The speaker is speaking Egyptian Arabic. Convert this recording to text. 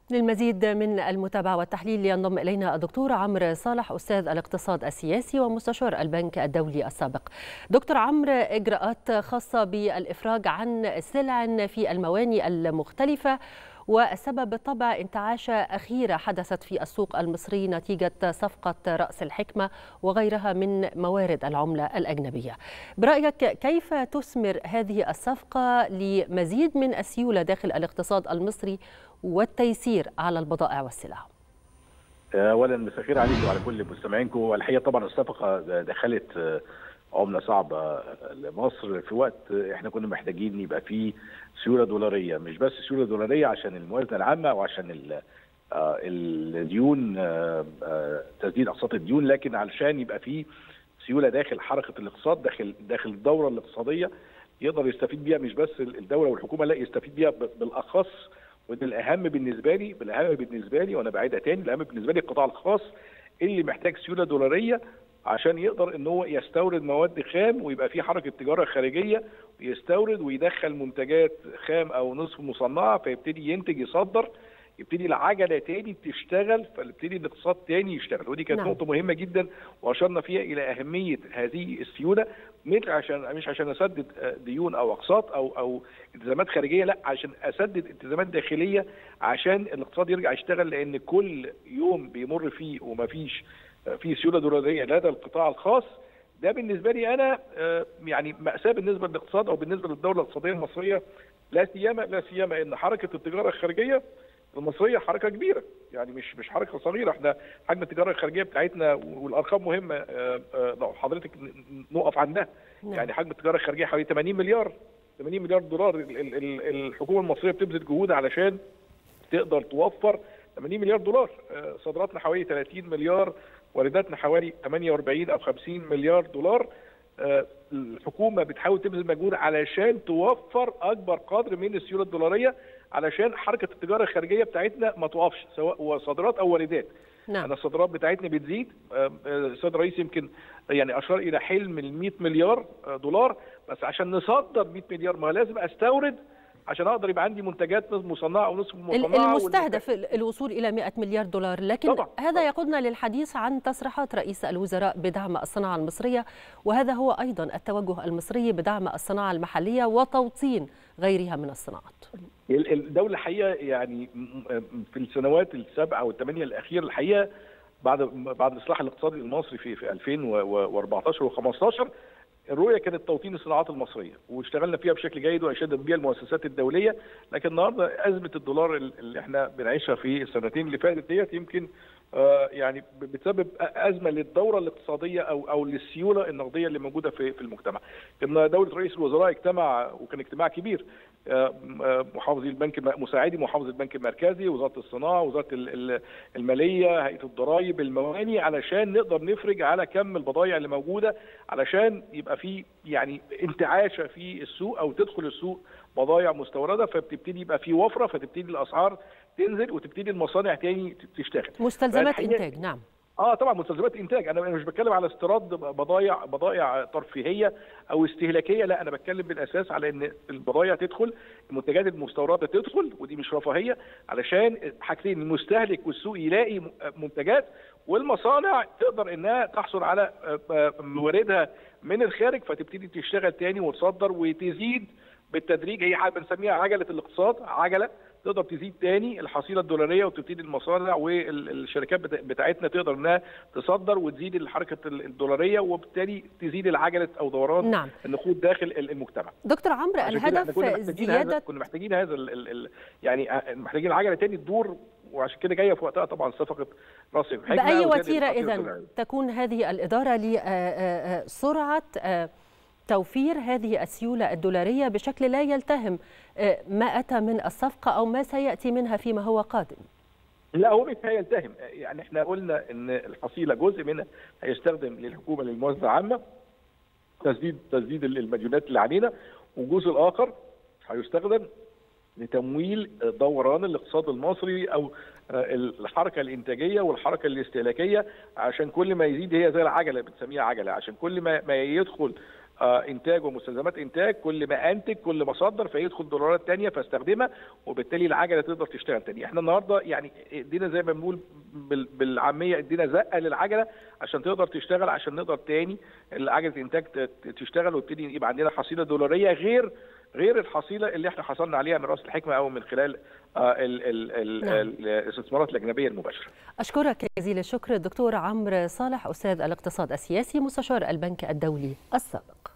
للمزيد من المتابعة والتحليل ينضم إلينا الدكتور عمرو صالح أستاذ الاقتصاد السياسي ومستشار البنك الدولي السابق دكتور عمرو إجراءات خاصة بالإفراج عن سلع في المواني المختلفة والسبب بالطبع انتعاشة أخيرة حدثت في السوق المصري نتيجة صفقة رأس الحكمة وغيرها من موارد العملة الأجنبية برأيك كيف تثمر هذه الصفقة لمزيد من السيولة داخل الاقتصاد المصري والتيسير على البضائع والسلع اولا مساء الخير عليكم وعلى كل مستمعينكم الحقيقه طبعا الصفقه دخلت عمله صعبه لمصر في وقت احنا كنا محتاجين يبقى فيه سيوله دولاريه مش بس سيوله دولاريه عشان الموازنه العامه وعشان الديون تسديد اقساط الديون لكن علشان يبقى فيه سيوله داخل حركه الاقتصاد داخل داخل الدوره الاقتصاديه يقدر يستفيد بيها مش بس الدوله والحكومه لا يستفيد بيها بالاخص وده الاهم بالنسبه لي بالاهم بالنسبه لي وانا بعيدها تاني الاهم بالنسبه لي القطاع الخاص اللي محتاج سيوله دولاريه عشان يقدر ان هو يستورد مواد خام ويبقى في حركه تجاره خارجيه ويستورد ويدخل منتجات خام او نصف مصنعه فيبتدي ينتج يصدر يبتدي العجله تاني تشتغل فيبتدي الاقتصاد تاني يشتغل ودي كانت نعم. نقطه مهمه جدا واشرنا فيها الى اهميه هذه السيوله مش عشان مش عشان اسدد ديون او اقساط او او التزامات خارجيه لا عشان اسدد التزامات داخليه عشان الاقتصاد يرجع يشتغل لان كل يوم بيمر فيه وما فيش في سيوله دولاريه لدى القطاع الخاص ده بالنسبه لي انا يعني ماساه بالنسبه للاقتصاد او بالنسبه للدوله الاقتصاديه المصريه لا سيما لا سيما ان حركه التجاره الخارجيه المصريه حركه كبيره يعني مش مش حركه صغيره احنا حجم التجاره الخارجيه بتاعتنا والارقام مهمه لو حضرتك نقف عندها يعني حجم التجاره الخارجيه حوالي 80 مليار 80 مليار دولار الحكومه المصريه بتبذل جهود علشان تقدر توفر 80 مليار دولار صادراتنا حوالي 30 مليار وارداتنا حوالي 48 او 50 مليار دولار الحكومه بتحاول تبذل مجهود علشان توفر اكبر قدر من السيوله الدولاريه علشان حركه التجاره الخارجيه بتاعتنا ما توقفش سواء صادرات او واردات نعم. انا الصادرات بتاعتنا بتزيد السيد الرئيس يمكن يعني اشار الى حلم ال 100 مليار دولار بس عشان نصدر 100 مليار ما لازم استورد عشان اقدر يبقى عندي منتجات مصنعه او نصف مصنعه المستهدف الوصول الى 100 مليار دولار لكن طبعا. هذا طبعا. يقودنا للحديث عن تصريحات رئيس الوزراء بدعم الصناعه المصريه وهذا هو ايضا التوجه المصري بدعم الصناعه المحليه وتوطين غيرها من الصناعات الدوله الحقيقه يعني في السنوات السبعه والثمانيه الاخيره الحقيقه بعد بعد الاصلاح الاقتصادي المصري في في 2014 و15 الرؤيه كانت توطين الصناعات المصريه واشتغلنا فيها بشكل جيد واشادت بها المؤسسات الدوليه لكن النهارده ازمه الدولار اللي احنا بنعيشها في السنتين اللي فاتت ديت يمكن آه يعني بتسبب ازمه للدوره الاقتصاديه او او للسيوله النقديه اللي موجوده في في المجتمع. كنا دوله رئيس الوزراء اجتمع وكان اجتماع كبير محافظي البنك مساعدي محافظ البنك المركزي وزاره الصناعه وزاره الماليه هيئه الضرائب المواني علشان نقدر نفرج على كم البضائع اللي موجوده علشان يبقى في يعني انتعاشه في السوق او تدخل السوق بضائع مستورده فبتبتدي يبقى في وفره فتبتدي الاسعار تنزل وتبتدي المصانع تاني تشتغل مستلزمات انتاج نعم اه طبعا مستلزمات انتاج انا مش بتكلم على استيراد بضائع بضائع ترفيهيه او استهلاكيه لا انا بتكلم بالاساس على ان البضائع تدخل المنتجات المستورده تدخل ودي مش رفاهيه علشان حاجتين المستهلك والسوق يلاقي منتجات والمصانع تقدر انها تحصل على مواردها من الخارج فتبتدي تشتغل تاني وتصدر وتزيد بالتدريج هي بنسميها عجله الاقتصاد عجله تقدر تزيد تاني الحصيله الدولاريه وتبتدي المصانع والشركات بتاعتنا تقدر انها تصدر وتزيد الحركه الدولاريه وبالتالي تزيد العجله او دوران نعم. النقود داخل المجتمع. دكتور عمرو الهدف كنا زياده هذا كنا محتاجين هذا ال ال يعني محتاجين العجله تاني تدور وعشان كده جايه في وقتها طبعا صفقه راس الحكمه باي وتيره اذا تكون هذه الاداره لسرعه توفير هذه السيولة الدولارية بشكل لا يلتهم ما أتى من الصفقة أو ما سيأتي منها فيما هو قادم لا هو مش هيلتهم يعني احنا قلنا ان الحصيله جزء منها هيستخدم للحكومه للموازنه العامه تسديد تسديد المديونات اللي علينا والجزء الاخر هيستخدم لتمويل دوران الاقتصاد المصري او الحركه الانتاجيه والحركه الاستهلاكيه عشان كل ما يزيد هي زي العجله بنسميها عجله عشان كل ما ما يدخل انتاج ومستلزمات انتاج كل ما انتج كل ما صدر فيدخل دولارات ثانيه فاستخدمها وبالتالي العجله تقدر تشتغل تاني احنا النهارده يعني ادينا زي ما بنقول بالعاميه ادينا زقه للعجله عشان تقدر تشتغل عشان نقدر تاني عجله الانتاج تشتغل ويبتدي يبقى عندنا حصيله دولاريه غير غير الحصيله اللي احنا حصلنا عليها من راس الحكمه او من خلال الاستثمارات الاجنبيه المباشره. اشكرك جزيل الشكر الدكتور عمرو صالح استاذ الاقتصاد السياسي مستشار البنك الدولي السابق.